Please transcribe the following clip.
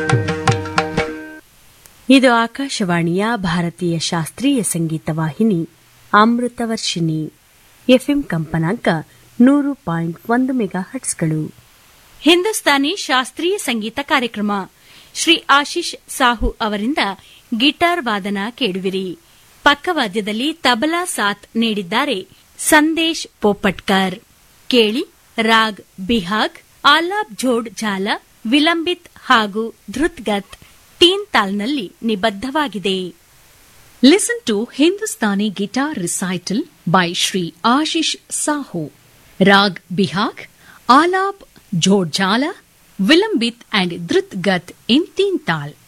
ಇದು ಆಕಾಶವಾಣಿಯ ಭಾರತೀಯ ಶಾಸ್ತ್ರೀಯ ಸಂಗೀತ ವಾಹಿನಿ ಅಮೃತವರ್ಷಿಣಿ ಎಫ್ಎಂ ಕಂಪನಾಂಕ ನೂರು ಪಾಯಿಂಟ್ ಒಂದು ಮೆಗಾ ಹಟ್ಸ್ಗಳು ಹಿಂದೂಸ್ತಾನಿ ಶಾಸ್ತ್ರೀಯ ಸಂಗೀತ ಕಾರ್ಯಕ್ರಮ ಶ್ರೀ ಆಶೀಶ್ ಸಾಹು ಅವರಿಂದ ಗಿಟಾರ್ ವಾದನ ಕೇಳುವಿರಿ ಪಕ್ಕವಾದ್ಯದಲ್ಲಿ ತಬಲಾ ಸಾಥ್ ನೀಡಿದ್ದಾರೆ ಸಂದೇಶ್ ಪೋಪಟ್ಕರ್ ಕೇಳಿ ರಾಗ್ ಬಿಹಾಗ್ ಆಲಾಬ್ ಝೋಡ್ ಝಾಲ ವಿಲಂಬಿತ್ ಹಾಗೂ ಧೃತ್ಗತ್ ತೀನ್ ತಾಲ್ನಲ್ಲಿ ನಿಬದ್ಧವಾಗಿದೆ Listen to Hindustani guitar recital by Sri Ashish Sahu. Rag Bihag, Alap, Jodjala, Vilambit and Dritgat in Teen Tal.